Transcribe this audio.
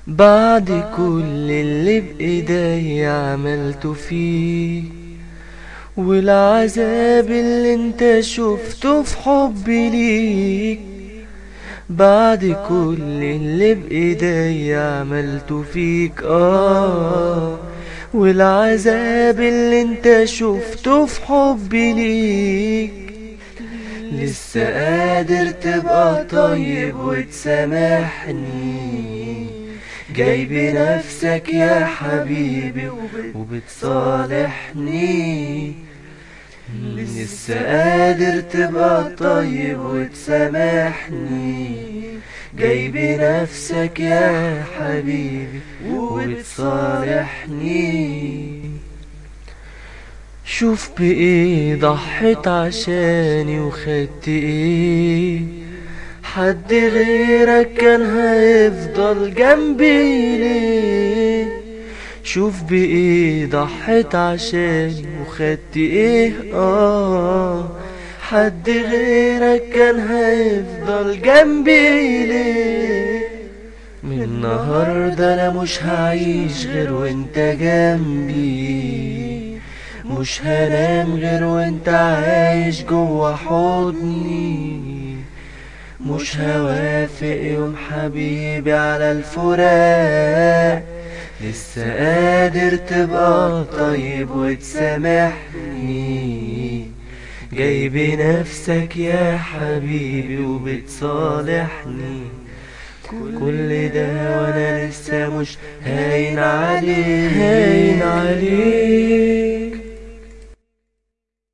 بعد كل اللي بإيدي عملته فيه والعذاب اللي انت شفته في حبي ليك بعد كل اللي بإيدي عملته فيك آه والعذاب اللي انت شفته في حبي ليك لسه قادر تبقى طيب وتسامحني جاي بنفسك يا حبيبي وبتصالحني لسه قادر تبقى طيب وتسامحني جاي بنفسك يا حبيبي وبتصالحني شوف بإيه ضحيت عشاني وخدت إيه حد غيرك كان هيفضل جنبي ليه شوف بإيه ضحيت عشاني وخدت إيه آه حد غيرك كان هيفضل جنبي ليه من النهاردة أنا مش هعيش غير وانت جنبي مش هنام غير وانت عايش جوا حضني مش هوافق يوم حبيبي على الفراق لسه قادر تبقى طيب وتسامحني جاي بنفسك يا حبيبي وبتصالحني كل ده وانا لسه مش هاين عليه هاين عليك